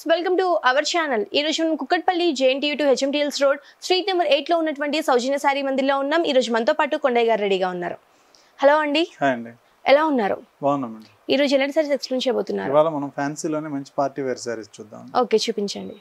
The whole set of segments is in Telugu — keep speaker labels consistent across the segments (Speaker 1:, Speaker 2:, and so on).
Speaker 1: వెల్కమ్ టు అవర్ ఛానల్ ఈ రోజు మనం కుక్కట్పల్లి జేఎన్టీయూ టు హెచ్ఎంటీఎల్స్ రోడ్ స్ట్రీట్ నెంబర్ ఎయిట్ లో ఉన్నటువంటి సౌజన్య శారీ మందిర్లో ఉన్నాం ఈ రోజు మనతో పాటు కొండయ్య గారు రెడీగా ఉన్నారు హలో అండి
Speaker 2: హాయ్ అండి
Speaker 1: ఎలా ఉన్నారు
Speaker 2: బాగున్నామండి
Speaker 1: ఈ రోజు ఎలాంటి సారీస్ ఎక్స్ప్లెయిన్ చేయబోతున్నారు
Speaker 2: ఇవాళ మనం ఫ్యాన్సీలోనే మంచి పార్టీ వేర్ శారీస్ చూద్దాం
Speaker 1: ఓకే చూపించండి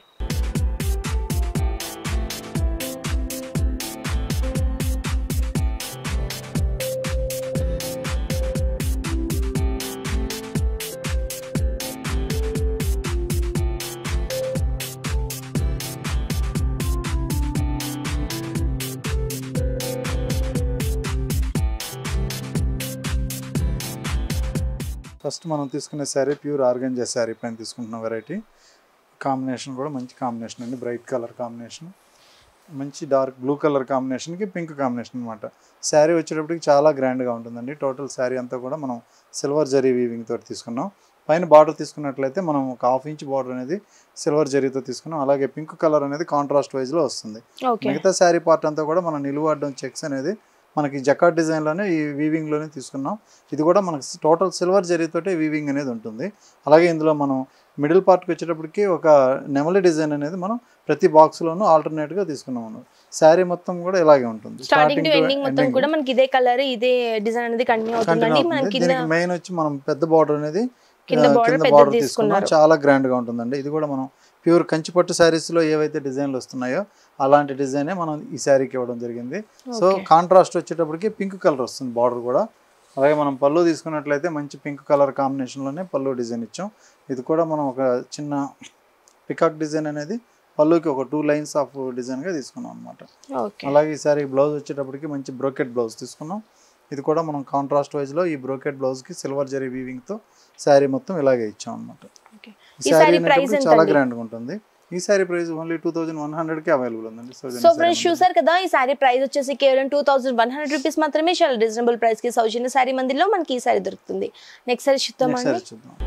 Speaker 2: ఫస్ట్ మనం తీసుకునే శారీ ప్యూర్ ఆర్గంజా శారీ పైన తీసుకుంటున్న వెరైటీ కాంబినేషన్ కూడా మంచి కాంబినేషన్ అండి బ్రైట్ కలర్ కాంబినేషన్ మంచి డార్క్ బ్లూ కలర్ కాంబినేషన్కి పింక్ కాంబినేషన్ అనమాట శారీ వచ్చేటప్పటికి చాలా గ్రాండ్గా ఉంటుందండి టోటల్ శారీ అంతా కూడా మనం సిల్వర్ జరీ వీవింగ్ తోటి తీసుకున్నాం పైన బార్డర్ తీసుకున్నట్లయితే మనం ఒక హాఫ్ ఇంచ్ బార్డర్ అనేది సిల్వర్ జరీతో తీసుకున్నాం అలాగే పింక్ కలర్ అనేది కాంట్రాస్ట్ వైజ్లో వస్తుంది
Speaker 1: ఓకే
Speaker 2: మిగతా శారీ పార్ట్ అంతా కూడా మనం నిలువ అడ్డం చెక్స్ అనేది మనకి జకాట్ డిజైన్లోనే ఈ వీవింగ్లోనే తీసుకున్నాం ఇది కూడా మనకి టోటల్ సిల్వర్ జరీతోటే వీవింగ్ అనేది ఉంటుంది అలాగే ఇందులో మనం మిడిల్ పార్ట్కి వచ్చేటప్పటికి ఒక నెమలి డిజైన్ అనేది మనం ప్రతి బాక్స్లోనూ ఆల్టర్నేట్గా తీసుకున్నాం మనం శారీ మొత్తం కూడా ఇలాగే ఉంటుంది
Speaker 1: స్టార్టింగ్ టు
Speaker 2: to
Speaker 1: ఎండింగ్ మొత్తం
Speaker 2: ending
Speaker 1: కూడా మనకి ఇదే కలర్ ఇదే డిజైన్ అనేది కంటిన్యూ
Speaker 2: continue
Speaker 1: అవుతుందండి మన
Speaker 2: అవుతుంది.
Speaker 1: కింద
Speaker 2: దీనికి మెయిన్ వచ్చి మనం పెద్ద బార్డర్ అనేది
Speaker 1: కింద
Speaker 2: ఆ,
Speaker 1: border
Speaker 2: కింద
Speaker 1: పెద్దది
Speaker 2: బార్డర్ తీసుకున్నాం
Speaker 1: తీసుకున్నారు.
Speaker 2: చాలా గ్రాండ్ గా ఉంటుందండి ఇది కూడా మనం ప్యూర్ కంచిపట్టు శారీస్ లో ఏవైతే డిజైన్లు వస్తున్నాయో అలాంటి డిజైనే మనం ఈ శారీకి ఇవ్వడం జరిగింది సో
Speaker 1: Okay.
Speaker 2: కాంట్రాస్ట్ వచ్చేటప్పటికి పింక్ కలర్ వస్తుంది బార్డర్ కూడా అలాగే మనం పళ్ళు తీసుకున్నట్లయితే మంచి పింక్ కలర్ కాంబినేషన్లోనే పళ్ళు డిజైన్ ఇచ్చాం ఇది కూడా మనం ఒక చిన్న పికాక్ డిజైన్ అనేది పళ్ళుకి ఒక టూ లైన్స్ ఆఫ్ డిజైన్గా తీసుకున్నాం అనమాట
Speaker 1: ఓకే
Speaker 2: అలాగే ఈ సారీ బ్లౌజ్ వచ్చేటప్పటికి మంచి బ్రోకెట్ బ్లౌజ్ తీసుకున్నాం ఇది కూడా మనం కాంట్రాస్ట్ వైజ్లో ఈ బ్రోకెట్ బ్లౌజ్కి సిల్వర్ జరీ వీవింగ్తో శారీ మొత్తం ఇలాగే ఇచ్చాం అనమాట
Speaker 1: ఓకే
Speaker 2: ఈ
Speaker 1: ఈ
Speaker 2: శారీ
Speaker 1: సారీ ప్రైస్
Speaker 2: అనేటప్పుడు
Speaker 1: ఎంత
Speaker 2: చాలా
Speaker 1: అండి?
Speaker 2: గ్రాండ్గా ఉంటుంది ఈ sari price only two thousand one హండ్రెడ్కి అవైలబుల్ ఉందండి
Speaker 1: సో
Speaker 2: సౌజన్య
Speaker 1: ఫ్రెండ్స్
Speaker 2: శారీ
Speaker 1: చూసారు కదా ఈ సారీ ప్రైస్ వచ్చేసి కేవలం two thousand one hundred rupees మాత్రమే చాలా రీజనబుల్ ప్రైస్ కి సౌజన్య సారీ మందిలో మనకి ఈ సారీ దొరుకుతుంది నెక్స్ట్ సారీ
Speaker 2: నెక్స్ట్
Speaker 1: చూద్దామండి
Speaker 2: శారీ చూద్దాం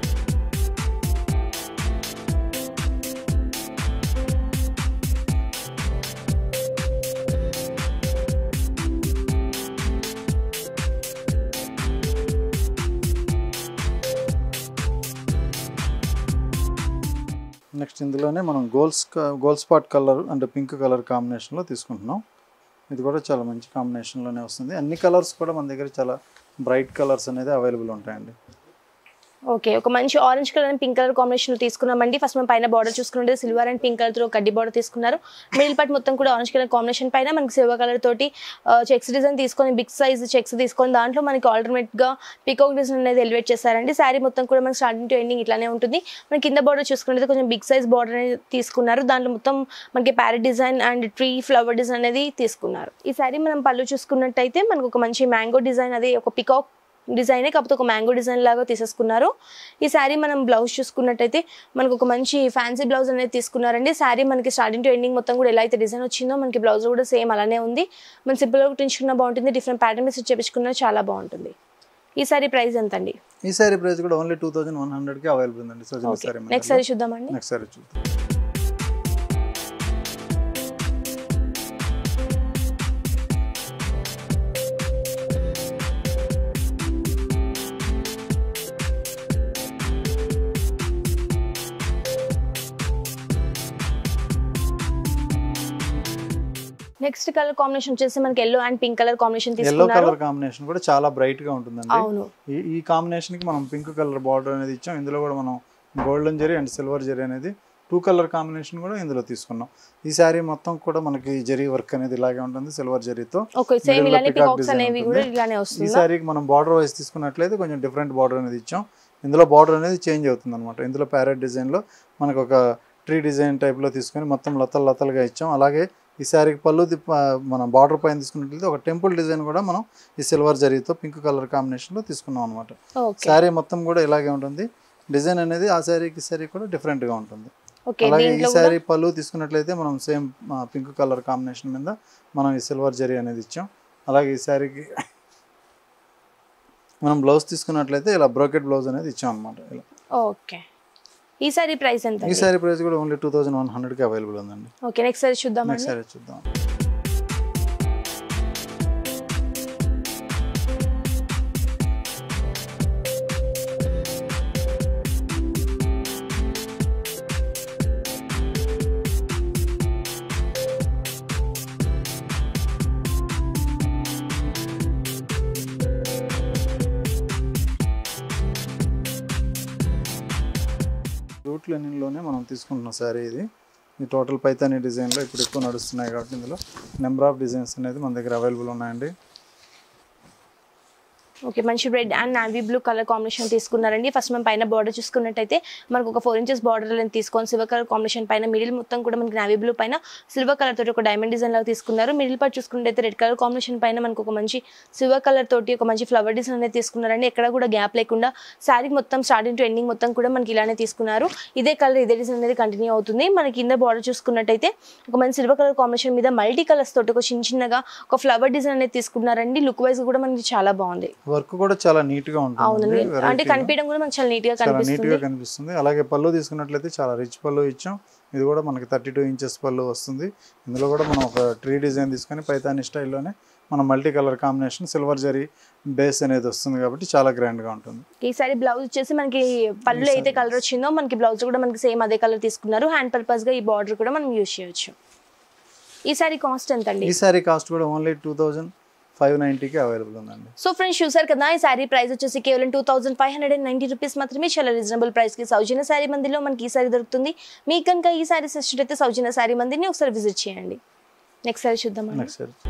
Speaker 2: నెక్స్ట్ ఇందులోనే మనం goals goal spot colour and pink colour కాంబినేషన్లో తీసుకుంటున్నాం ఇది కూడా చాలా మంచి కాంబినేషన్లోనే వస్తుంది అన్ని కలర్స్ కూడా మన దగ్గర చాలా బ్రైట్ కలర్స్ అనేది అవైలబుల్ ఉంటాయండి
Speaker 1: ఓకే ఒక మంచి orange colour and pink colour combination లో తీసుకున్నామండి ఫస్ట్ మనం పైన బార్డర్ చూసుకుంటే సిల్వర్ అండ్ పింక్ కలర్ తో కడ్డీ బార్డర్ తీసుకున్నారు మిడిల్ పార్ట్ మొత్తం కూడా ఆరెంజ్ కలర్ కాంబినేషన్ పైన మనకి సిల్వర్ కలర్ తోటి చెక్స్ డిజైన్ తీసుకొని బిగ్ సైజ్ చెక్స్ తీసుకొని దాంట్లో మనకి ఆల్టర్నేట్ గా పికాక్ డిజైన్ అనేది ఎలివేట్ చేశారండి శారీ మొత్తం కూడా మనకి స్టార్టింగ్ టు ఎండింగ్ ఇట్లానే ఉంటుంది మన కింద బార్డర్ చూసుకుంటే కొంచెం బిగ్ సైజ్ బార్డర్ అనేది తీసుకున్నారు దాంట్లో మొత్తం మనకి parrot design and tree flower design అనేది తీసుకున్నారు ఈ శారీ మనం పళ్ళు చూసుకున్నట్టయితే మనకు ఒక మంచి మ్యాంగో డిజైన్ అది ఒక పికాక్ డిజైనే కాకపోతే ఒక మ్యాంగో డిజైన్ లాగా తీసేసుకున్నారు ఈ శారీ మనం బ్లౌజ్ చూసుకున్నట్టయితే మనకు ఒక మంచి ఫ్యాన్సీ బ్లౌజ్ అనేది తీసుకున్నారండి శారీ మనకి స్టార్టింగ్ టు ఎండింగ్ మొత్తం కూడా ఎలా అయితే డిజైన్ వచ్చిందో మనకి బ్లౌజ్ కూడా సేమ్ అలానే ఉంది మన సింపుల్గా కుట్టించుకున్న బాగుంటుంది డిఫరెంట్ ప్యాటర్న్ మీద చేపించుకున్నా చాలా బాగుంటుంది ఈ శారీ ప్రైస్ ఎంత అండి
Speaker 2: ఈ శారీ ప్రైస్ కూడా ఓన్లీ టూ థౌజండ్ వన్ హండ్రెడ్కి అవైలబుల్ ఉందండి సౌజన్య
Speaker 1: ఓకే
Speaker 2: శారీ
Speaker 1: నెక్స్ట్ శారీ చూద్దామండి
Speaker 2: నెక్స్ట్ శారీ చూద్దాం
Speaker 1: నెక్స్ట్ కలర్ కాంబినేషన్ వచ్చేసి మనకి yellow and pink colour combination
Speaker 2: yellow
Speaker 1: తీసుకున్నారు
Speaker 2: కలర్ కాంబినేషన్ కూడా చాలా బ్రైట్ గా ఉంటుందండి
Speaker 1: అవును
Speaker 2: ఈ ఈ కాంబినేషన్కి మనం పింక్ కలర్ బార్డర్ అనేది ఇచ్చాం ఇందులో కూడా మనం గోల్డెన్ జరీ అండ్ సిల్వర్ జరీ అనేది టూ కలర్ కాంబినేషన్ కూడా ఇందులో తీసుకున్నాం ఈ శారీ మొత్తం కూడా మనకి జరీ వర్క్ అనేది ఇలాగే ఉంటుంది సిల్వర్ జరీతో
Speaker 1: ఓకే సేమ్
Speaker 2: Middle లో
Speaker 1: ఇలానే
Speaker 2: peacock
Speaker 1: పికాక్స్
Speaker 2: design
Speaker 1: అనేవి
Speaker 2: ఉంటుంది.
Speaker 1: కూడా ఇలానే
Speaker 2: ఈ
Speaker 1: వస్తుంది
Speaker 2: శారీకి మనం బార్డర్ వైజ్ తీసుకున్నట్లయితే కొంచెం డిఫరెంట్ బార్డర్ అనేది ఇచ్చాం ఇందులో బార్డర్ అనేది చేంజ్ అవుతుంది అనమాట ఇందులో ప్యారెట్ డిజైన్లో మనకు ఒక ట్రీ డిజైన్ టైప్లో తీసుకొని మొత్తం లతలు లతలుగా ఇచ్చాం అలాగే ఈ శారీకి పళ్ళు దిప్ప మనం బార్డర్ పైన తీసుకున్నట్లయితే ఒక టెంపుల్ డిజైన్ కూడా మనం ఈ సిల్వర్ జరీతో పింక్ కలర్ కాంబినేషన్లో తీసుకున్నాం అనమాట
Speaker 1: ఓకే
Speaker 2: శారీ మొత్తం కూడా ఇలాగే ఉంటుంది డిజైన్ అనేది ఆ శారీకి శారీ కూడా different గా ఉంటుంది
Speaker 1: ఓకే
Speaker 2: అలాగే ఈ
Speaker 1: దీంట్లో కూడా
Speaker 2: శారీ పళ్ళు తీసుకున్నట్లయితే మనం సేమ్ పింక్ కలర్ కాంబినేషన్ మీద మనం ఈ సిల్వర్ జరీ అనేది ఇచ్చాం అలాగే ఈ శారీకి మనం బ్లౌజ్ తీసుకున్నట్లయితే ఇలా బ్రోకెట్ బ్లౌజ్ అనేది ఇచ్చాం అనమాట ఇలా
Speaker 1: ఓకే ఈ సారీ ప్రైస్ ఎంత
Speaker 2: ఈ శారీ ప్రైస్ కూడా ఓన్లీ టూ థౌజండ్ వన్ హండ్రెడ్కి అవైలబుల్ ఉందండి
Speaker 1: ఓకే నెక్స్ట్ సారీ చూద్దామండి
Speaker 2: నెక్స్ట్ శారీ చూద్దాం సిల్క్ లెనిన్లోనే మనం తీసుకుంటున్నాం శారీ ఇది ఈ టోటల్ పైతానీ డిజైన్లో ఇప్పుడు ఎక్కువ నడుస్తున్నాయి కాబట్టి ఇందులో నెంబర్ ఆఫ్ డిజైన్స్ అనేది మన దగ్గర అవైలబుల్ ఉన్నాయండి
Speaker 1: ఓకే మంచి red and navy blue colour combination తీసుకున్నారండి ఫస్ట్ మనం పైన బార్డర్ చూసుకున్నట్టయితే మనకు ఒక ఫోర్ ఇంచెస్ బార్డర్ లెంత్ తీసుకొని సిల్వర్ కలర్ కాంబినేషన్ పైన మిడిల్ మొత్తం కూడా మనకి నావీ బ్లూ పైన సిల్వర్ కలర్ తోటి ఒక డైమండ్ డిజైన్ లాగా తీసుకున్నారు మిడిల్ పార్ట్ చూసుకున్నట్టయితే రెడ్ కలర్ కాంబినేషన్ పైన మనకు ఒక మంచి సిల్వర్ కలర్ తోటి ఒక మంచి ఫ్లవర్ డిజైన్ అనేది తీసుకున్నారండి ఎక్కడ కూడా గ్యాప్ లేకుండా శారీ మొత్తం స్టార్టింగ్ టు ఎండింగ్ మొత్తం కూడా మనకి ఇలానే తీసుకున్నారు ఇదే కలర్ ఇదే డిజైన్ అనేది కంటిన్యూ అవుతుంది మనకి కింద బార్డర్ చూసుకున్నట్టయితే ఒక మంచి సిల్వర్ కలర్ కాంబినేషన్ మీద మల్టీ కలర్స్ తోటి ఒక చిన్న చిన్నగా ఒక ఫ్లవర్ డిజైన్ అనేది తీసుకున్నారండి లుక్ వైజ్ కూడా మనకి చాలా బాగుంది
Speaker 2: వర్క్ కూడా చాలా నీట్గా ఉంటుంది
Speaker 1: అవునండి అంటే కనిపించడం కూడా మనకు చాలా నీట్ గా
Speaker 2: చాలా
Speaker 1: కనిపిస్తుంది
Speaker 2: నీట్గా కనిపిస్తుంది అలాగే పళ్ళు తీసుకున్నట్లయితే చాలా రిచ్ పళ్ళు ఇచ్చాం ఇది కూడా మనకి థర్టీ టూ ఇంచెస్ పళ్ళు వస్తుంది ఇందులో కూడా మనం ఒక ట్రీ డిజైన్ తీసుకొని పైతాని స్టైల్లోనే మనం మల్టీ కలర్ కాంబినేషన్ సిల్వర్ జరీ బేస్ అనేది వస్తుంది కాబట్టి చాలా గ్రాండ్గా ఉంటుంది
Speaker 1: ఈసారి బ్లౌజ్ వచ్చేసి మనకి పళ్ళు అయితే కలర్ వచ్చిందో మనకి బ్లౌజ్ కూడా మనకి సేమ్ అదే కలర్ తీసుకున్నారు హ్యాండ్ పర్పస్ గా ఈ బార్డర్ కూడా మనం యూజ్ చేయొచ్చు ఈ సారీ కాస్ట్ ఎంత అండి
Speaker 2: ఈ సారీ కాస్ట్ కూడా ఓన్లీ టూ థౌజండ్ ఫైవ్ నైంటీకి అవైలబుల్ ఉందండి
Speaker 1: సో ఫ్రెండ్స్ చూసారు కదా ఈ సారీ ప్రైస్ వచ్చేసి కేవలం two thousand five hundred and ninety rupees మాత్రమే చాలా రీజనబుల్ ప్రైస్ కి సౌజన్య సారీ మందిలో మనకి ఈ సారీ దొరుకుతుంది మీకు కనుక ఈ సారీ సెషన్ అయితే సౌజన్య సారీ మందిని ఒకసారి విజిట్ చేయండి నెక్స్ట్ సారీ చూద్దాం
Speaker 2: నెక్స్ట్ సారీ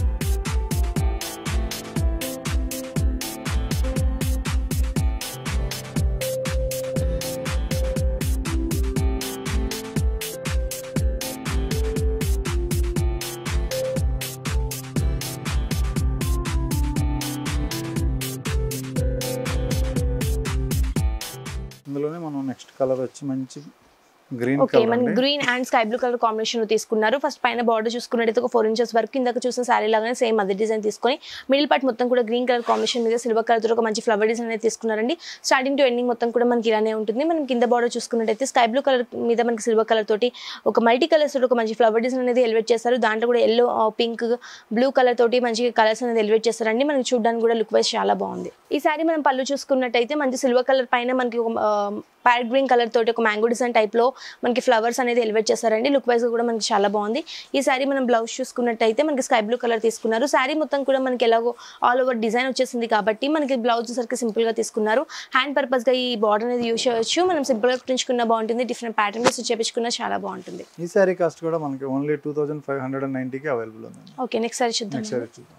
Speaker 2: ఇందులోనే మనం నెక్స్ట్ కలర్ వచ్చి మంచి గ్రీన్
Speaker 1: ఓకే
Speaker 2: కలర్
Speaker 1: మనకి
Speaker 2: అండి
Speaker 1: green and sky blue colour combination లో తీసుకున్నారు ఫస్ట్ పైన బార్డర్ చూసుకున్నట్టయితే ఒక ఫోర్ ఇంచెస్ వరకు ఇందాక చూసిన శారీ లాగానే సేమ్ అదే డిజైన్ తీసుకొని మిడిల్ పార్ట్ మొత్తం కూడా గ్రీన్ కలర్ కాంబినేషన్ మీద సిల్వర్ కలర్ తో ఒక మంచి ఫ్లవర్ డిజైన్ అనేది తీసుకున్నారండి స్టార్టింగ్ టు ఎండింగ్ మొత్తం కూడా మనకి ఇలానే ఉంటుంది మనం కింద బార్డర్ చూసుకున్నట్టయితే స్కై బ్లూ కలర్ మీద మనకి సిల్వర్ కలర్ తోటి ఒక మల్టీ కలర్స్ తోటి ఒక మంచి ఫ్లవర్ డిజైన్ అనేది ఎలివేట్ చేస్తారు దాంట్లో కూడా ఎల్లో పింక్ బ్లూ కలర్ తోటి మంచి కలర్స్ అనేది ఎలివేట్ చేస్తారండి మనకి చూడడానికి కూడా లుక్ వైజ్ చాలా బాగుంది ఈ సారీ మనం పళ్ళు చూసుకున్నట్టయితే మంచి సిల్వర్ కలర్ పైన మనకి ఒక ప్యారెట్ గ్రీన్ కలర్ తోటి ఒక మ్యాంగో డిజైన్ టైప్ లో మనకి ఫ్లవర్స్ అనేది ఎలివేట్ చేస్తారండి లుక్ వైజ్ కూడా మనకి చాలా బాగుంది ఈ సారీ మనం బ్లౌజ్ చూసుకున్నట్టయితే మనకి స్కై బ్లూ కలర్ తీసుకున్నారు సారీ మొత్తం కూడా మనకి ఎలాగో ఆల్ ఓవర్ డిజైన్ వచ్చేసింది కాబట్టి మనకి బ్లౌజ్ సరికి సింపుల్ గా తీసుకున్నారు హ్యాండ్ పర్పస్ గా ఈ బార్డర్ అనేది యూస్ చేయొచ్చు మనం సింపుల్ గా కుట్టించుకున్న బాగుంటుంది డిఫరెంట్ ప్యాటర్న్ స్టిచ్ చేపించుకున్న చాలా బాగుంటుంది
Speaker 2: ఈ సారీ కాస్ట్ కూడా మనకి only two thousand five hundred and నైంటీకి అవైలబుల్ ఉందండి
Speaker 1: ఓకే నెక్స్ట్ సారీ చూద్దాం
Speaker 2: నెక్స్ట్ సారీ చూద్దాం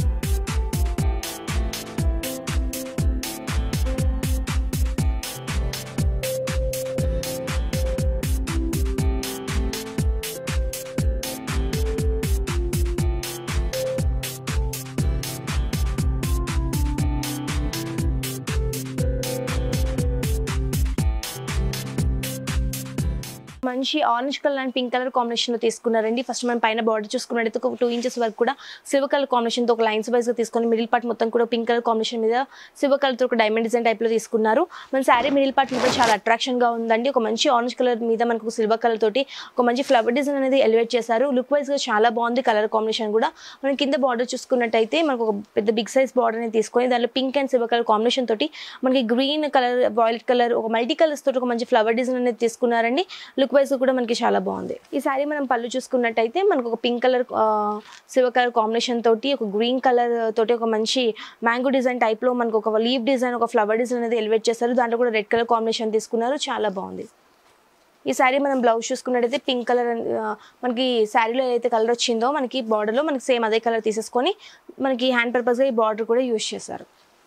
Speaker 1: మంచి orange colour and pink colour combination లో తీసుకున్నారండి ఫస్ట్ మనం పైన బార్డర్ చూసుకున్నట్టయితే ఒక టూ ఇంచెస్ వరకు కూడా సిల్వర్ కలర్ కాంబినేషన్ తో ఒక లైన్స్ వైజ్ గా తీసుకొని మిడిల్ పార్ట్ మొత్తం కూడా పింక్ కలర్ కాంబినేషన్ మీద సిల్వర్ కలర్ తో ఒక డైమండ్ డిజైన్ టైప్ లో తీసుకున్నారు మన శారీ మిడిల్ పార్ట్ మీద చాలా అట్రాక్షన్ గా ఉందండి ఒక మంచి ఆరెంజ్ కలర్ మీద మనకు సిల్వర్ కలర్ తోటి ఒక మంచి ఫ్లవర్ డిజైన్ అనేది ఎలివేట్ చేశారు లుక్ వైజ్ గా చాలా బాగుంది కలర్ కాంబినేషన్ కూడా మనం కింద బార్డర్ చూసుకున్నట్టయితే మనకు ఒక పెద్ద బిగ్ సైజ్ బార్డర్ అనేది తీసుకొని దాంట్లో pink and silver colour combination తోటి మనకి గ్రీన్ కలర్ వైలెట్ కలర్ ఒక మల్టీ కలర్స్ తోటి ఒక మంచి ఫ్లవర్ డిజైన్ అనేది తీసుకున్నారండి లుక్ వైజ్ కూడా మనకి చాలా బాగుంది ఈ సారీ మనం పళ్ళు చూసుకున్నట్టయితే మనకు ఒక pink colour silver colour combination తోటి ఒక గ్రీన్ కలర్ తోటి ఒక మంచి మ్యాంగో డిజైన్ టైప్ లో మనకు ఒక లీవ్ డిజైన్ ఒక ఫ్లవర్ డిజైన్ అనేది ఎలివేట్ చేస్తారు దాంట్లో కూడా రెడ్ కలర్ కాంబినేషన్ తీసుకున్నారు చాలా బాగుంది ఈ శారీ మనం బ్లౌజ్ చూసుకున్నట్టయితే పింక్ కలర్ మనకి శారీలో ఏదైతే కలర్ వచ్చిందో మనకి బార్డర్లో మనకి సేమ్ అదే కలర్ తీసేసుకొని మనకి హ్యాండ్ పర్పస్గా ఈ బార్డర్ కూడా యూజ్ చేశారు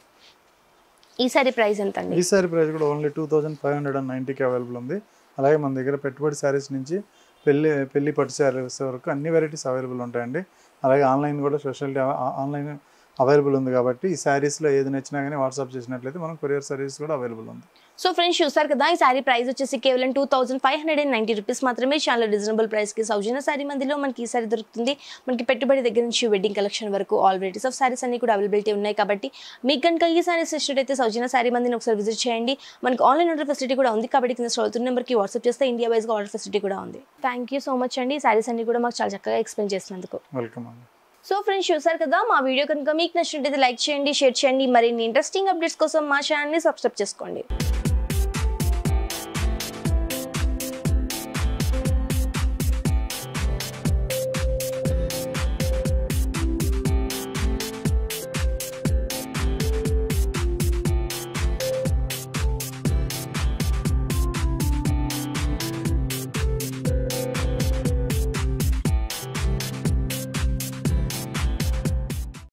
Speaker 1: ఈ సారీ ప్రైస్ ఎంత అండి
Speaker 2: ఈ సారీ ప్రైస్ కూడా only two thousand five hundred and నైంటీకి అవైలబుల్ ఉంది అలాగే మన దగ్గర పెట్టుబడి శారీస్ నుంచి పెళ్లి పెళ్లి పట్టు శారీస్ వరకు అన్ని వెరైటీస్ అవైలబుల్ ఉంటాయండి అలాగే ఆన్లైన్ కూడా స్పెషాలిటీ ఆన్లైన్ అవైలబుల్ ఉంది కాబట్టి ఈ శారీస్లో ఏది నచ్చినా కానీ వాట్సాప్ చేసినట్లయితే మనం కొరియర్ సర్వీస్ కూడా అవైలబుల్ ఉంది
Speaker 1: సో ఫ్రెండ్స్ చూసారు కదా ఈ సారీ ప్రైస్ వచ్చేసి కేవలం two thousand five hundred and ninety rupees మాత్రమే చాలా రీజనబుల్ ప్రైస్కి సౌజన్య సారీ మందిలో మనకి ఈ సారీ దొరుకుతుంది మనకి పెట్టుబడి దగ్గర నుంచి వెడ్డింగ్ కలెక్షన్ వరకు ఆల్ వెరైటీస్ ఆఫ్ సారీస్ అన్ని కూడా అవైలబిలిటీ ఉన్నాయి కాబట్టి మీకు కనుక ఈ సారీస్ ఇష్టమైతే సౌజన్య సారీ మందిని ఒకసారి విజిట్ చేయండి మనకి ఆన్లైన్ ఆర్డర్ ఫెసిలిటీ కూడా ఉంది కాబట్టి కింద స్టోర్ నెంబర్కి వాట్సాప్ చేస్తే ఇండియా వైజ్గా ఆర్డర్ ఫెసిలిటీ కూడా ఉంది థ్యాంక్ యూ సో మచ్ అండి ఈ సారీస్ అన్ని కూడా మాకు చాలా చక్కగా ఎక్స్ప్లెయిన్ చేసినందుకు
Speaker 2: వెల్కమ్ అండి
Speaker 1: సో ఫ్రెండ్స్ చూసారు కదా మా వీడియో కనుక మీకు నచ్చినట్టయితే లైక్ చేయండి షేర్ చేయండి మరిన్ని ఇంట్రెస్టింగ్ అప్డేట్స్ కోసం మా ఛానల్ని సబ్స్క్రైబ్ చేసుకోండి